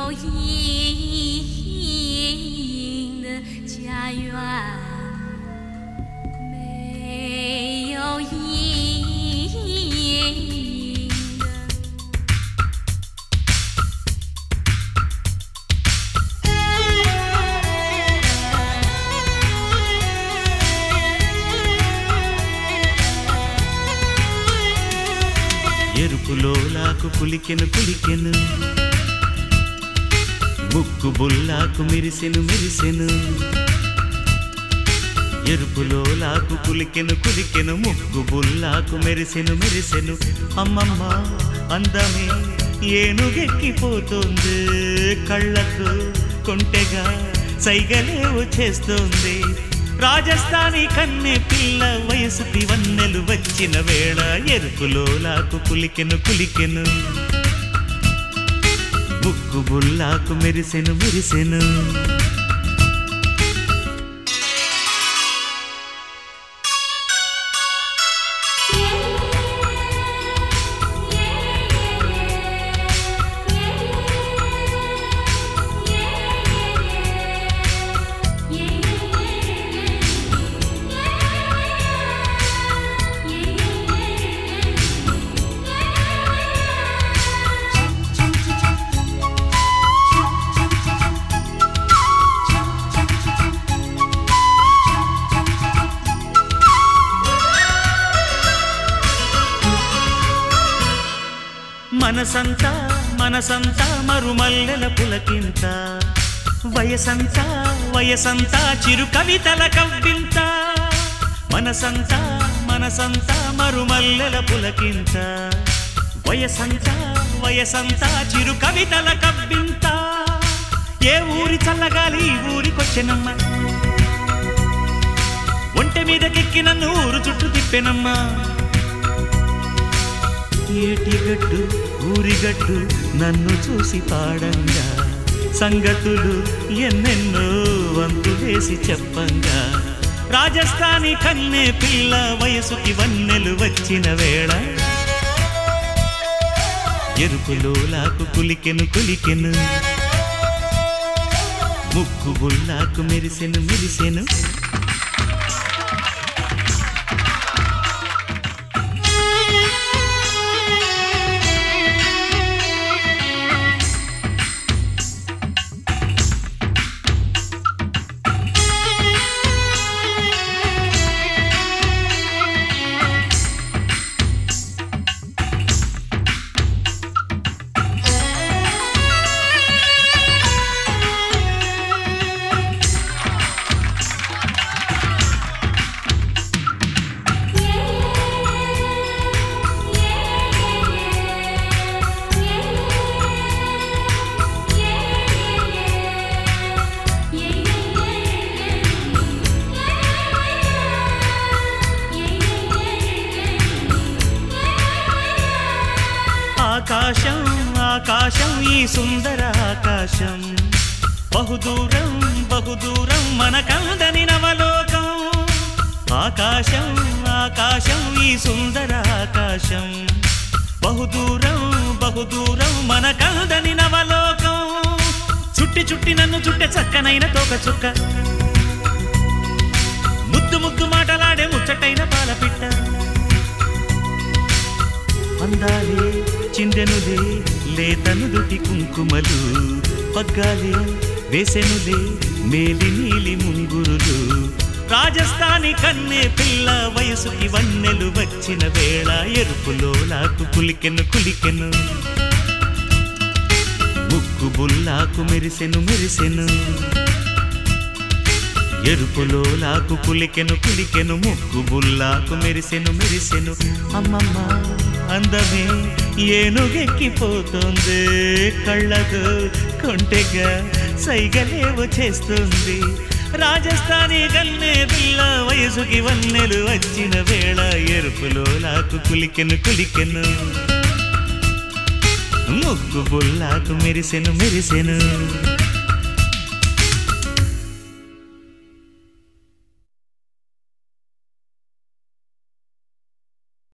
有阴的家园，没有阴的。 ఎరుపులో లాకు కులికెను కులికెను ముక్కు బుల్లాకు మెరిసెను మెరిసెను ఎరుపులో లాకు కులికెను కులికెను ముక్కు బుల్లాకు మెరిసెను మెరిసెను అమ్మమ్మ అందమే ఏనుగెక్కిపోతుంది కళ్ళకు కొంటెగా సైగలేవు చేస్తోంది రాజస్థానీ కన్నె పిల్ల వయసుకి వన్నెలు వచ్చిన వేళ ఎరుపులో లాకు కులికెను కులికెను ముక్కు బుల్లాకు మెరిసెను మెరిసెను మనసంతా మనసంతా మరుమల్లెల పులకింత వయసంతా వయసంతా చిరు కవితల కవ్వింత మనసంతా మనసంతా మరుమల్లెల పులకింత వయసంతా వయసంతా చిరు కవితల కవ్వింత ఏ ఊరి చల్లగాలి ఈ ఊరికొచ్చెనమ్మ ఒంటె మీదకెక్కి నన్ను ఊరు చుట్టూ తిప్పెనమ్మా ఏటిగట్టు ఊరిగట్టు నన్ను చూసి పాడంగా సంగతులు ఎన్నెన్నో వంతులేసి చెప్పంగా రాజస్థానీ కన్నె పిల్ల వయసుకి వన్నెలు వచ్చిన వేళ ఎరుపులో లాకు కులికెను కులికెను ముక్కు బుల్లాకు మెరిసెను మెరిసెను ఆకాశం ఆకాశం ఈ సుందర ఆకాశం బహుదూరం బహుదూరం మనకందని నవలోకం ఆకాశం ఆకాశం ఈ సుందర ఆకాశం బహుదూరం బహుదూరం మనకందని నవలోకం చుట్టి చుట్టి నన్ను చుట్టే చక్కనైన తోక చుక్క ముద్దు ముద్దు మాటలాడే ముచ్చటైన పాలపిట్ట అందాలే చిందెనులే లేతను దుటి కుంకుమలు పగ్గాలే వేసెనులే మేలి నీలి ముంగురులు రాజస్థానీ కన్నే పిల్ల వయసుకి వన్నెలు వచ్చిన వేళ ఎరుపులో లాకు కులికెను కులికెను ముక్కు బుల్లాకు మెరిసెను మెరిసెను ఎరుపులో లాకు కులికెను కులికెను ముక్కు బుల్లాకు మెరిసెను మెరిసెను అమ్మమ్మ అందమే ఏనుగెక్కిపోతుంది కళ్ళకు కొంటెగా సైగలేవు చేస్తుంది రాజస్థానీ గన్నే పిల్ల వయసుకి వన్నెలు వచ్చిన వేళ ఎరుపులో లాకు కులికెను కులికెను ముగ్గు బుల్లాకు మెరిసెను మెరిసెను